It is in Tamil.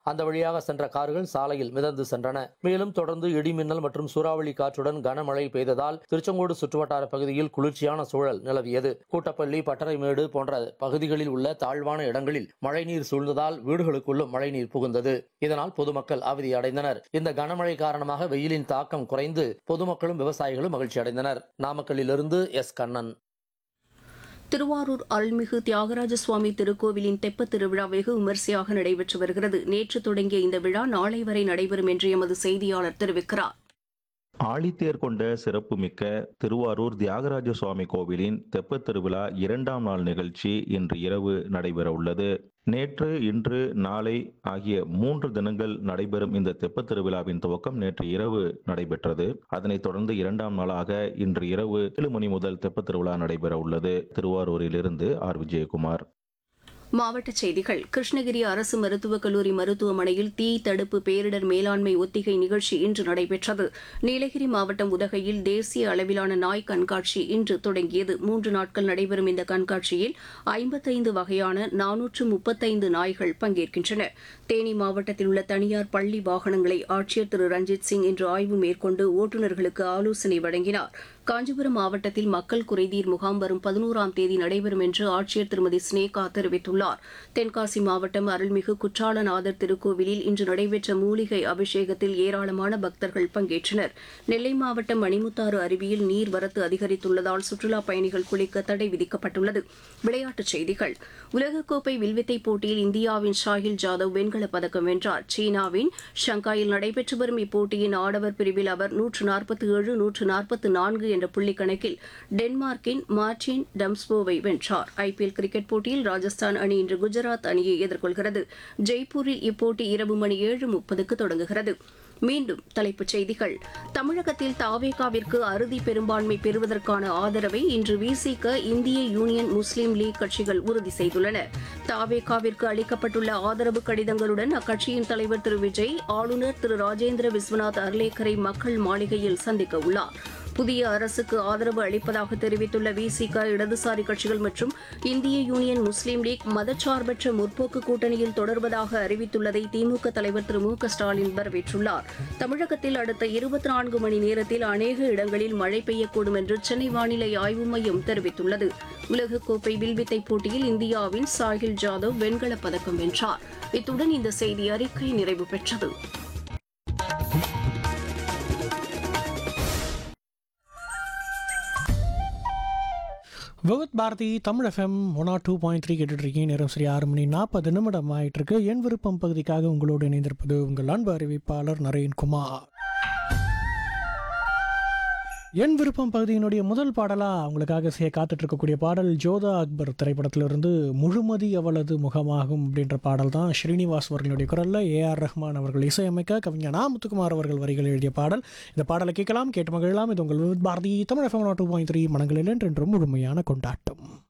அந்த வழியாக சென்ற கார்கள் சாலையில் மிதந்து சென்றன மேலும் தொடர்ந்து இடிமின்னல் மற்றும் சூறாவளி காற்றுடன் கனமழை பெய்ததால் திருச்செங்கோடு சுற்றுவட்டார பகுதியில் குளிர்ச்சியான சூழல் நிலவியது கூட்டப்பள்ளி பட்டறைமேடு போன்ற பகுதிகளில் உள்ள தாழ்வான இடங்களில் மழைநீர் சூழ்ந்ததால் வீடுகளுக்குள்ளும் மழைநீர் புகுந்தது இதனால் பொதுமக்கள் அவதி அடைந்தனர் இந்த கனமழை காரணமாக வெயிலின் தாக்கம் குறைந்து பொதுமக்களும் விவசாயிகளும் மகிழ்ச்சி அடைந்தனர் நாமக்கல்லிலிருந்து எஸ் கண்ணன் திருவாரூர் அருள்மிகு தியாகராஜ சுவாமி திருக்கோவிலின் தெப்பத் திருவிழா வெகு விமரிசையாக நடைபெற்று வருகிறது நேற்று தொடங்கிய இந்த விழா நாளை வரை நடைபெறும் என்று எமது செய்தியாளர் தெரிவிக்கிறார் ஆழித்தேர் கொண்ட சிறப்புமிக்க திருவாரூர் தியாகராஜ சுவாமி கோவிலின் தெப்பத் திருவிழா இரண்டாம் நாள் நிகழ்ச்சி இன்று இரவு நடைபெற உள்ளது நேற்று இன்று நாளை ஆகிய மூன்று தினங்கள் நடைபெறும் இந்த தெப்பத் திருவிழாவின் துவக்கம் நேற்று இரவு நடைபெற்றது அதனைத் தொடர்ந்து இரண்டாம் நாளாக இன்று இரவு ஏழு மணி முதல் தெப்பத் திருவிழா நடைபெற உள்ளது திருவாரூரிலிருந்து ஆர் விஜயகுமார் மாவட்டச் செய்திகள் கிருஷ்ணகிரி அரசு மருத்துவக் கல்லூரி மருத்துவமனையில் தீ தடுப்பு பேரிடர் மேலாண்மை ஒத்திகை நிகழ்ச்சி இன்று நடைபெற்றது நீலகிரி மாவட்டம் உதகையில் தேசிய அளவிலான நாய் கண்காட்சி இன்று தொடங்கியது மூன்று நாட்கள் நடைபெறும் இந்த கண்காட்சியில் ஐம்பத்தைந்து வகையான நானூற்று முப்பத்தைந்து நாய்கள் பங்கேற்கின்றன தேனி மாவட்டத்தில் உள்ள தனியார் பள்ளி வாகனங்களை ஆட்சியர் திரு ரஞ்சித் சிங் இன்று ஆய்வு மேற்கொண்டு ஓட்டுநர்களுக்கு ஆலோசனை வழங்கினார் காஞ்சிபுரம் மாவட்டத்தில் மக்கள் குறைதீர் முகாம் வரும் பதினோராம் தேதி நடைபெறும் என்று ஆட்சியர் திருமதி ஸ்னேகா தெரிவித்துள்ளார் தென்காசி மாவட்டம் அருள்மிகு குற்றாலநாதர் திருக்கோவிலில் இன்று நடைபெற்ற மூலிகை அபிஷேகத்தில் ஏராளமான பக்தர்கள் பங்கேற்றனர் நெல்லை மாவட்டம் மணிமுத்தாறு அருவியில் நீர்வரத்து அதிகரித்துள்ளதால் சுற்றுலாப் பயணிகள் குளிக்க தடை விதிக்கப்பட்டுள்ளது விளையாட்டுச் செய்திகள் உலகக்கோப்பை வில்வித்தை போட்டியில் இந்தியாவின் ஷாஹில் ஜாதவ் வெண்கலப் பதக்கம் வென்றார் சீனாவின் ஷங்காயில் நடைபெற்று வரும் இப்போட்டியின் ஆடவர் பிரிவில் அவர் நூற்று நாற்பத்தி ஏழு நூற்று நாற்பத்தி நான்கு என்ற புள்ளி கணக்கில் டென்மார்க்கின் மார்டின் டம்ஸ்போவை வென்றார் ஐபிஎல் கிரிக்கெட் போட்டியில் ராஜஸ்தான் அணி இன்று குஜராத் அணியை எதிர்கொள்கிறது ஜெய்ப்பூரில் இப்போட்டி இரவு மணி ஏழு முப்பதுக்கு தொடங்குகிறது மீண்டும் தலைப்புச் செய்திகள் தமிழகத்தில் தாவேகாவிற்கு அறுதி பெரும்பான்மை பெறுவதற்கான ஆதரவை இன்று விசிக இந்திய யூனியன் முஸ்லீம் லீக் கட்சிகள் உறுதி செய்துள்ளன தாவேகாவிற்கு அளிக்கப்பட்டுள்ள ஆதரவு கடிதங்களுடன் அக்கட்சியின் தலைவர் திரு விஜய் ஆளுநர் திரு ராஜேந்திர விஸ்வநாத் அர்லேக்கரை மக்கள் மாளிகையில் சந்திக்க உள்ளார் புதிய அரசுக்கு ஆதரவு அளிப்பதாக தெரிவித்துள்ள விசிக இடதுசாரி கட்சிகள் மற்றும் இந்திய யூனியன் முஸ்லீம் லீக் மதச்சார்பற்ற முற்போக்கு கூட்டணியில் தொடர்வதாக அறிவித்துள்ளதை திமுக தலைவர் திரு மு க ஸ்டாலின் வரவேற்றுள்ளார் தமிழகத்தில் அடுத்த இருபத்தி நான்கு மணி நேரத்தில் அநேக இடங்களில் மழை பெய்யக்கூடும் என்று சென்னை வானிலை ஆய்வு மையம் தெரிவித்துள்ளது உலகக்கோப்பை வில்வித்தை போட்டியில் இந்தியாவின் சாஹில் ஜாதவ் வெண்கலப் பதக்கம் வென்றார் இத்துடன் இந்த செய்தி அறிக்கை நிறைவு பெற்றது Vividh Bharati Tamil FM one or two point three கேட்டுட்ருக்கீங்க நேரம் சரி ஆறு மணி நாற்பது நிமிடம் ஆயிட்டு இருக்கு என் விருப்பம் பகுதிக்காக உங்களோடு இணைந்திருப்பது உங்கள் அன்பு அறிவிப்பாளர் நரேன்குமார் என் விருப்பம் பகுதியினுடைய முதல் பாடலாக உங்களுக்காக செய்ய காத்துட்டு இருக்கக்கூடிய பாடல் ஜோதா அக்பர் திரைப்படத்திலிருந்து முழுமதி அவளது முகமாகும் அப்படின்ற பாடல் தான் ஸ்ரீனிவாஸ் அவர்களுடைய குரலில் ஏஆர் ரஹ்மான் அவர்கள் இசையமைக்க கவிஞர் நா முத்துக்குமார் அவர்கள் வரிகள் எழுதிய பாடல் இந்த பாடலை கேட்கலாம் கேட்டு மகிழலாம் இது உங்கள் Bharati Tamil FM two point three மனங்களில் என்றென்றும் முழுமையான கொண்டாட்டம்